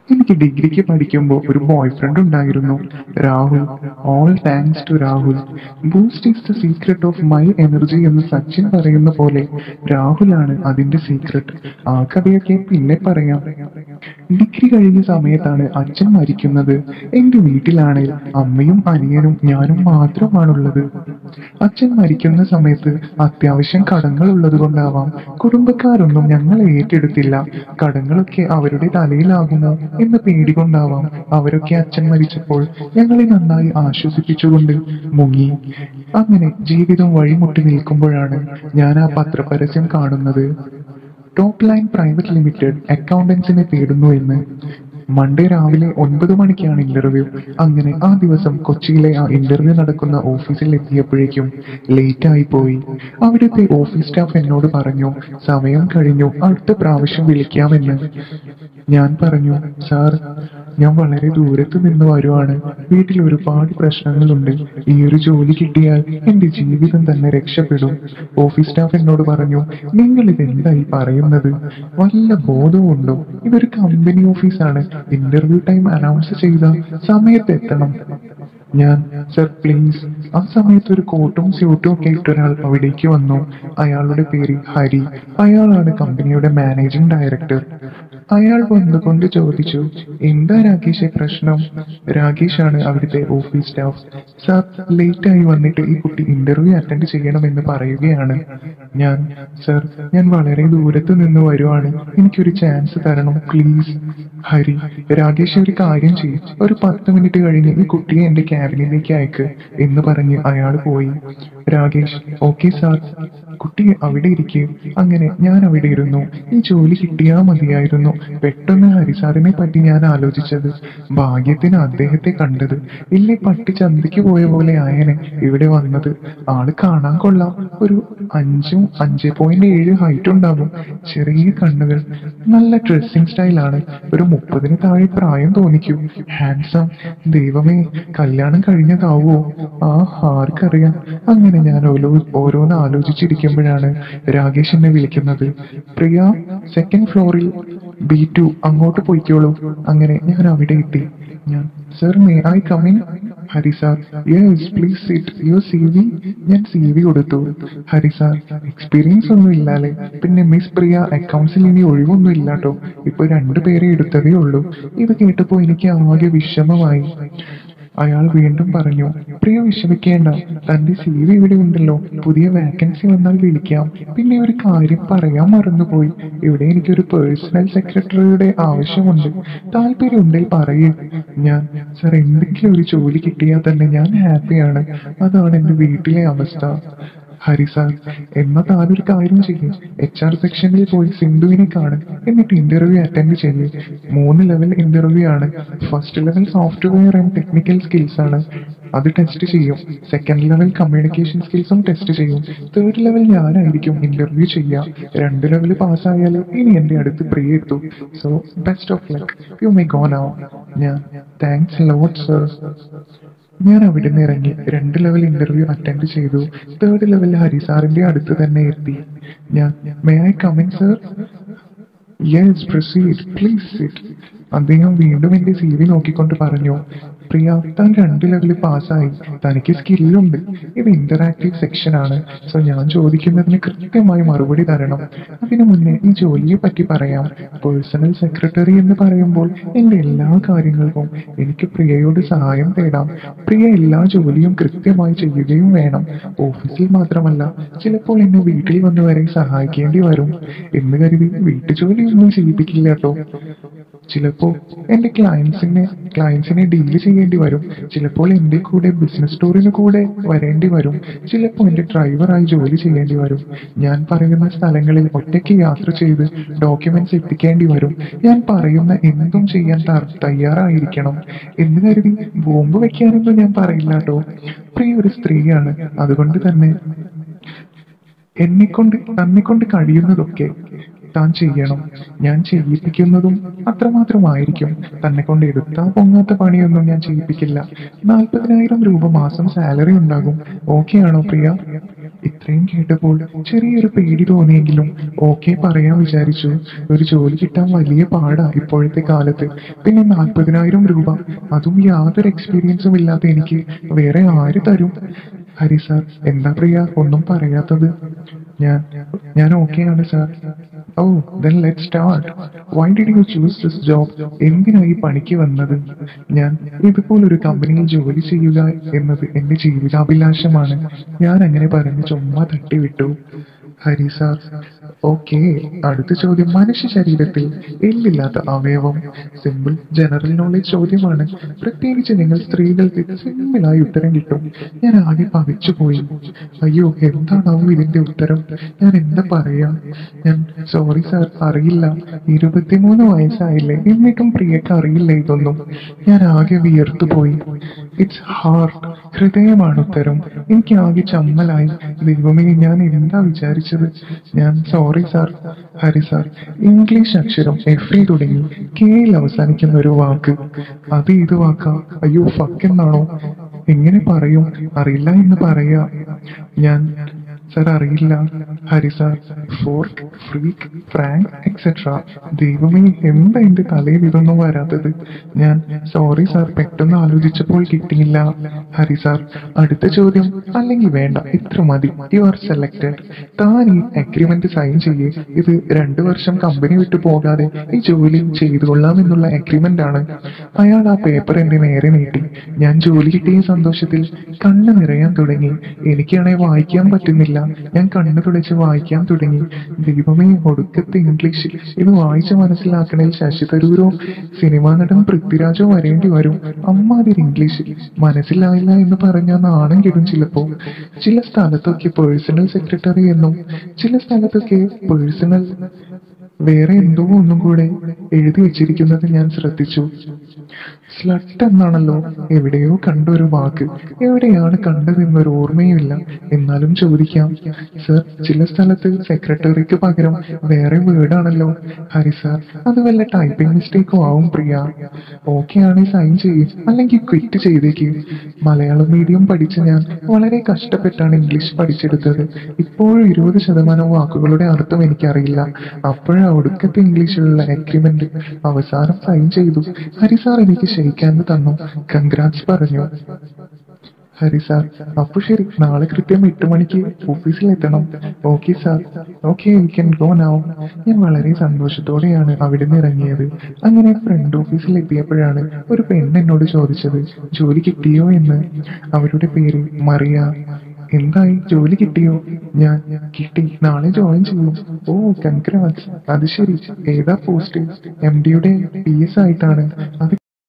എനിക്ക് ഡിഗ്രിക്ക് പഠിക്കുമ്പോൾ ഒരു ബോയ് ഫ്രണ്ട് ഉണ്ടായിരുന്നു Rahul all thanks to Rahul Boost is the secret of my energy എന്ന് സച്ചിൻ പറയുന്ന പോലെ രാഹുലാണ് അതിന്റെ സീക്രട്ട് ആ കഥയൊക്കെ പിന്നെ പറയാം ഡിഗ്രി കഴിഞ്ഞ സമയത്താണ് അച്ഛൻ മരിക്കുന്നത് എന്റെ വീട്ടിലാണെങ്കിൽ അമ്മയും അനിയനും ഞാനും മാത്രമാണുള്ളത് അച്ഛൻ മരിക്കുന്ന സമയത്ത് അത്യാവശ്യം കടങ്ങൾ ഉള്ളത് കൊണ്ടാവാം കുടുംബക്കാരൊന്നും ഞങ്ങളെ ഏറ്റെടുത്തില്ല കടങ്ങളൊക്കെ അവരുടെ തലയിലാകുമോ എന്ന പേടി കൊണ്ടാവാം അവരൊക്കെ അച്ഛൻ മരിച്ചപ്പോൾ ഞങ്ങളെ നന്നായി ആശ്വസിപ്പിച്ചുകൊണ്ട് മുങ്ങി അങ്ങനെ ജീവിതം വഴിമുട്ടി നിൽക്കുമ്പോഴാണ് ഞാൻ ആ പത്രപരസ്യം കാണുന്നത് ടോപ്പ് ലൈൻ പ്രൈവറ്റ് ലിമിറ്റഡ് അക്കൗണ്ടൻസിനെ തേടുന്നു എന്ന് മൺഡേ രാവിലെ ഒൻപത് മണിക്കാണ് ഇന്റർവ്യൂ അങ്ങനെ ആ ദിവസം കൊച്ചിയിലെ ആ ഇന്റർവ്യൂ നടക്കുന്ന ഓഫീസിൽ എത്തിയപ്പോഴേക്കും ലേറ്റ് ആയി പോയി അവിടുത്തെ ഓഫീസ് സ്റ്റാഫ് എന്നോട് പറഞ്ഞു സമയം കഴിഞ്ഞു അടുത്ത പ്രാവശ്യം വിളിക്കാമെന്ന് ഞാൻ പറഞ്ഞു സാർ ഞാൻ വളരെ ദൂരത്ത് നിന്ന് വരുവാണ് വീട്ടിൽ ഒരുപാട് പ്രശ്നങ്ങളുണ്ട് ഈ ഒരു ജോലി കിട്ടിയാൽ എന്റെ ജീവിതം തന്നെ രക്ഷപ്പെടും ഓഫീസ് സ്റ്റാഫ് എന്നോട് പറഞ്ഞു നിങ്ങൾ ഇത് എന്തായി പറയുന്നത് വല്ല ബോധവുമുണ്ടോ ഇതൊരു കമ്പനി ഓഫീസാണ് ഇന്റർവ്യൂ ടൈം അനൗൺസ് ചെയ്ത സമയത്ത് എത്തണം ഞാൻ സർ പ്ലീസ് ആ സമയത്ത് ഒരു കോട്ടും സ്യൂട്ടും ഒക്കെ ഇട്ട ഒരാൾ അവിടേക്ക് വന്നു അയാളുടെ പേര് ഹരി അയാളാണ് കമ്പനിയുടെ മാനേജിംഗ് ഡയറക്ടർ അയാൾ വന്നുകൊണ്ട് ചോദിച്ചു എന്താ രാകേഷെ പ്രശ്നം രാകേഷ് ആണ് അവിടുത്തെ ഓഫീസ് സ്റ്റാഫ് സാർ ലേറ്റ് ആയി വന്നിട്ട് ഈ കുട്ടി ഇന്റർവ്യൂ അറ്റൻഡ് ചെയ്യണമെന്ന് പറയുകയാണ് ഞാൻ സർ ഞാൻ വളരെ ദൂരത്ത് നിന്ന് വരുവാണ് എനിക്കൊരു ചാൻസ് തരണം പ്ലീസ് ഹരി രാകേഷ് ഒരു കാര്യം ചെയ്യും ഒരു പത്ത് മിനിറ്റ് കഴിഞ്ഞ് ഈ കുട്ടിയെ എന്റെ ക്യാബിനിലേക്ക് അയക്ക് എന്ന് പറഞ്ഞ് അയാൾ പോയി രാകേഷ് ഓക്കെ സാർ കുട്ടി അവിടെ ഇരിക്കും അങ്ങനെ ഞാൻ അവിടെ ഇരുന്നു ഈ ജോലി കിട്ടിയാ മതിയായിരുന്നു പെട്ടെന്ന് ഹരിസാറിനെ പറ്റി ഞാൻ ആലോചിച്ചത് ഭാഗ്യത്തിന് അദ്ദേഹത്തെ കണ്ടത് ഇല്ലേ പട്ടി ചന്തയ്ക്ക് പോയ പോലെ ആയനെ ഇവിടെ വന്നത് ആള് കാണാൻ കൊള്ളാം ഒരു അഞ്ചും അഞ്ച് പോയിന്റ് ഏഴ് ഹൈറ്റ് ഉണ്ടാകും ചെറിയ കണ്ണുകൾ നല്ല ഡ്രസ്സിംഗ് സ്റ്റൈലാണ് ഒരു മുപ്പതിന് താഴെ പ്രായം തോന്നിക്കും ഹാൻസം ദൈവമേ കല്യാണം കഴിഞ്ഞതാവോ ആ ആർക്കറിയാം അങ്ങനെ ഞാൻ ഓരോ ഓരോന്ന് ആലോചിച്ചിരിക്കുമ്പോഴാണ് രാകേഷ് എന്നെ വിളിക്കുന്നത് പ്രിയ സെക്കൻഡ് ഫ്ലോറിൽ ബി ടു അങ്ങോട്ട് പോയിക്കോളൂ അങ്ങനെ ഞാൻ അവിടെ എത്തി ഞാൻ sir may I come in Hari sir yes please sit your C V ഞാൻ സി വി കൊടുത്തു ഹരി സാർ എക്സ്പീരിയൻസ് ഒന്നും ഇല്ലാലേ പിന്നെ മിസ് പ്രിയ അക്കൗണ്ട്സിൽ ഇനി ഒഴിവൊന്നും ഇല്ലാട്ടോ ഇപ്പൊ രണ്ടു പേരെ എടുത്തതേ ഉള്ളൂ ഇത് കേട്ടപ്പോ എനിക്ക് ആകെ വിഷമമായി അയാൾ വീണ്ടും പറഞ്ഞു പ്രിയ വിഷമിക്കേണ്ട തന്റെ സി വി ഇവിടെ ഉണ്ടല്ലോ പുതിയ വാക്കൻസി വന്നാൽ വിളിക്കാം പിന്നെ ഒരു കാര്യം പറയാൻ മറന്നുപോയി ഇവിടെ എനിക്കൊരു പേഴ്സണൽ സെക്രട്ടറിയുടെ ആവശ്യമുണ്ട് താല്പര്യമുണ്ടെങ്കിൽ പറയൂ ഞാൻ സർ എന്തെങ്കിലും ഒരു ജോലി കിട്ടിയാൽ തന്നെ ഞാൻ ഹാപ്പിയാണ് അതാണ് എന്റെ വീട്ടിലെ അവസ്ഥ ഹരി സാർ എന്നാ താനൊരു കാര്യം ചെയ്യും എച്ച് ആർ സെക്ഷനിൽ പോയി സിന്ധുവിനെ കാണും എന്നിട്ട് ഇന്റർവ്യൂ അറ്റൻഡ് ചെയ്യും മൂന്ന് ലെവൽ ഇന്റർവ്യൂ ആണ് first level software and technical skills ആണ് അത് ടെസ്റ്റ് ചെയ്യും സെക്കൻഡ് ലെവൽ കമ്മ്യൂണിക്കേഷൻ സ്കിൽസും ടെസ്റ്റ് ചെയ്യും തേർഡ് ലെവൽ ഞാനായിരിക്കും ഇന്റർവ്യൂ ചെയ്യുക രണ്ട് ലെവൽ പാസ്സായാൽ ഇനി എന്റെ അടുത്ത് പ്രിയ എത്തും so best of luck you may go now ഞാൻ താങ്ക്സ് ലോട്ട് സർ ഞാൻ അവിടെ നിന്ന് ഇറങ്ങി രണ്ട് ലെവൽ ഇന്റർവ്യൂ അറ്റൻഡ് ചെയ്തു തേർഡ് ലെവൽ ഹരിസാറിന്റെ അടുത്ത് തന്നെ എത്തി ഞാൻ may I come in sir yes proceed please sit അദ്ദേഹം വീണ്ടും എന്റെ സി വി നോക്കിക്കൊണ്ട് പറഞ്ഞു പ്രിയ താൻ രണ്ട് ലെവലിൽ പാസ്സായി തനിക്ക് സ്കില്ലുണ്ട് ഇത് ഇന്ററാക്റ്റീവ് സെക്ഷൻ ആണ് സോ ഞാൻ ചോദിക്കുന്നതിന് കൃത്യമായി മറുപടി തരണം അതിനു മുന്നേ ഈ ജോലിയെ പറ്റി പറയാം പേഴ്സണൽ സെക്രട്ടറി എന്ന് പറയുമ്പോൾ എന്റെ എല്ലാ കാര്യങ്ങൾക്കും എനിക്ക് പ്രിയയോട് സഹായം തേടാം പ്രിയ എല്ലാ ജോലിയും കൃത്യമായി ചെയ്യുകയും വേണം ഓഫീസിൽ മാത്രമല്ല ചിലപ്പോൾ എന്നെ വീട്ടിൽ വന്ന് വരെ സഹായിക്കേണ്ടി വരും എന്ന് കരുതി വീട്ടുജോലിയൊന്നും ചെയ്യിപ്പിക്കില്ല കേട്ടോ ചിലപ്പോൾ എന്റെ ക്ലയൻസിനെ ക്ലയൻസിനെ ഡീൽ ചെയ്യേണ്ടി വരും ചിലപ്പോൾ എന്റെ കൂടെ ബിസിനസ് സ്റ്റോറിന് കൂടെ വരേണ്ടി വരും ചിലപ്പോൾ എന്റെ ഡ്രൈവറായി ജോലി ചെയ്യേണ്ടി വരും ഞാൻ പറയുന്ന സ്ഥലങ്ങളിൽ ഒറ്റയ്ക്ക് യാത്ര ചെയ്ത് ഡോക്യുമെന്റ്സ് എത്തിക്കേണ്ടി വരും ഞാൻ പറയുന്ന എന്തും ചെയ്യാൻ ത- തയ്യാറായിരിക്കണം എന്ന് കരുതി ബോംബ് വെക്കാനൊന്നും ഞാൻ പറയില്ല കേട്ടോ പ്രിയ ഒരു സ്ത്രീയാണ് അതുകൊണ്ട് തന്നെ എന്നെക്കൊണ്ട് തന്നെക്കൊണ്ട് കഴിയുന്നതൊക്കെ താൻ ചെയ്യണം ഞാൻ ചെയ്യിപ്പിക്കുന്നതും അത്രമാത്രമായിരിക്കും തന്നെ കൊണ്ട് എടുത്താ പൊങ്ങാത്ത പണിയൊന്നും ഞാൻ ചെയ്യിപ്പിക്കില്ല നാൽപ്പതിനായിരം രൂപ മാസം സാലറി ഉണ്ടാകും ഓക്കെ ആണോ പ്രിയ ഇത്രയും കേട്ടപ്പോൾ ചെറിയൊരു പേടി തോന്നിയെങ്കിലും ഓക്കെ പറയാൻ വിചാരിച്ചു ഒരു ജോലി കിട്ടാൻ വലിയ പാടാ ഇപ്പോഴത്തെ കാലത്ത് പിന്നെ നാൽപ്പതിനായിരം രൂപ അതും യാതൊരു എക്സ്പീരിയൻസും ഇല്ലാത്ത എനിക്ക് വേറെ ആര് തരും ഹരി സാർ എന്താ പ്രിയ ഒന്നും പറയാത്തത് ഞാൻ ഞാൻ ഓക്കെയാണ് sir oh then let start why did you choose this job എന്തിനാ ഈ പണിക്ക് വന്നത് ഞാൻ ഇതുപോലൊരു കമ്പനിയിൽ ജോലി ചെയ്യുക എന്നത് എന്റെ ജീവിതാഭിലാഷമാണ് ഞാൻ അങ്ങനെ പറഞ്ഞ് ചുമ്മാ തട്ടിവിട്ടു ഹരി സാർ ഓക്കെ അടുത്ത ചോദ്യം മനുഷ്യ ശരീരത്തിൽ എല്ലില്ലാത്ത അവയവം സിമ്പിൾ ജനറൽ നോളജ് ചോദ്യമാണ് പ്രത്യേകിച്ച് നിങ്ങൾ സ്ത്രീകൾക്ക് സിമ്പിളായി ഉത്തരം കിട്ടും ഞാൻ ആകെ പവിച്ചു പോയി അയ്യോ എന്താണാവും ഇതിന്റെ ഉത്തരം ഞാൻ എന്താ പറയാ ഞാൻ സോറി സാർ അറിയില്ല ഇരുപത്തിമൂന്ന് വയസ്സായില്ലേ എന്നിട്ടും പ്രിയക്ക് അറിയില്ല ഇതൊന്നും ഞാൻ ആകെ വിയർത്തു പോയി ഇറ്റ്സ് ഹാർട്ട് ഹൃദയമാണ് ഉത്തരം എനിക്ക് ആകെ ചമ്മലായി ദൈവമേ ഞാൻ എന്താ വിചാരിച്ചത് ഞാൻ sorry sir Hari sir English അക്ഷരം എഫ് എ തുടങ്ങി കെയിൽ അവസാനിക്കുന്ന ഒരു വാക്ക് അത് ഏത് വാക്കാ അയ്യോ ഫക്ക് എന്നാണോ എങ്ങനെ പറയും അറിയില്ല എന്ന് പറയാ ഞാൻ സാർ അറിയില്ല Hari sir fork freak frank etcetera ദൈവമേ എന്താ എന്റെ തലയിൽ ഇതൊന്നും വരാത്തത് ഞാൻ സോറി സാർ പെട്ടെന്ന് ആലോചിച്ചപ്പോൾ കിട്ടിയില്ല ഹരി സാർ അടുത്ത ചോദ്യം അല്ലെങ്കിൽ വേണ്ട ഇത്ര മതി യു ആർ സെലക്ടഡ് താൻ ഈ അഗ്രിമെന്റ് സൈൻ ചെയ്യേ ഇത് രണ്ടു വർഷം കമ്പനി വിട്ടു പോകാതെ ഈ ജോലി ചെയ്തു കൊള്ളാം എന്നുള്ള അഗ്രിമെന്റ് ആണ് അയാൾ ആ പേപ്പർ എന്റെ നേരെ നീട്ടി ഞാൻ ജോലി കിട്ടിയ സന്തോഷത്തിൽ കണ്ണ് നിറയാൻ തുടങ്ങി എനിക്കാണെ വായിക്കാൻ പറ്റുന്നില്ല ഞാൻ കണ്ണു തുടച്ച് വായിക്കാൻ തുടങ്ങി ദൈവമേ ഒടുക്കത്തെ ഇംഗ്ലീഷിൽ ഇത് വായിച്ച് മനസ്സിലാക്കണേ ശശി തരൂരോ സിനിമാ നടൻ പൃഥ്വിരാജോ വരേണ്ടി വരും അമ്മാതിരി ഇംഗ്ലീഷിൽ മനസ്സിലായില്ല എന്ന് പറഞ്ഞാൽ നാണം കെടും ചിലപ്പോ ചില സ്ഥലത്തൊക്കെ പേഴ്സണൽ സെക്രട്ടറി എന്നും ചില സ്ഥലത്തൊക്കെ പേഴ്സണൽ വേറെ എന്തോ ഒന്നും കൂടെ എഴുതി വെച്ചിരിക്കുന്നത് ഞാൻ ശ്രദ്ധിച്ചു സ്ലട്ട് എന്നാണല്ലോ എവിടെയോ കണ്ട ഒരു വാക്ക് എവിടെയാണ് കണ്ടതെന്നൊരു ഓർമ്മയുമില്ല എന്നാലും ചോദിക്കാം സർ ചില സ്ഥലത്ത് സെക്രട്ടറിക്ക് പകരം വേറെ വേർഡാണല്ലോ ഹരി സാർ അത് വല്ല ടൈപ്പിംഗ് മിസ്റ്റേക്കോ ആവും പ്രിയ ഓക്കെ ആണ് സൈൻ ചെയ്യും അല്ലെങ്കിൽ ക്വിറ്റ് ചെയ്തേക്ക് മലയാളം മീഡിയം പഠിച്ച ഞാൻ വളരെ കഷ്ടപ്പെട്ടാണ് ഇംഗ്ലീഷ് പഠിച്ചെടുത്തത് ഇപ്പോഴും ഇരുപത് ശതമാനം വാക്കുകളുടെ അർത്ഥം എനിക്കറിയില്ല അപ്പോഴാ ഒടുക്കത്തെ ഇംഗ്ലീഷിലുള്ള അഗ്രിമെന്റ് അവസാനം സൈൻ ചെയ്തു ഹരി സാർ എനിക്ക് ഷെയ്ക്കാൻഡ് തന്നു കൺഗ്രാറ്റ്സ് പറഞ്ഞു ഹരി സാർ അപ്പൊ ശരി നാളെ കൃത്യം എട്ട് മണിക്ക് ഓഫീസിൽ എത്തണം okay sir okay you can go now ഞാൻ വളരെ സന്തോഷത്തോടെയാണ് അവിടെ നിന്ന് ഇറങ്ങിയത് അങ്ങനെ ഫ്രണ്ട് ഓഫീസിൽ എത്തിയപ്പോഴാണ് ഒരു പെണ്ണ് എന്നോട് ചോദിച്ചത് ജോലി കിട്ടിയോ എന്ന് അവരുടെ പേര് മറിയ എന്തായി ജോലി കിട്ടിയോ ഞാൻ കിട്ടി നാളെ ജോയിൻ ചെയ്യും ഓ കൺഗ്രാറ്റ്സ് അത് ശരി ഏതാ പോസ്റ്റ് എം ഡിയുടെ പി എസ് ആയിട്ടാണ് അത്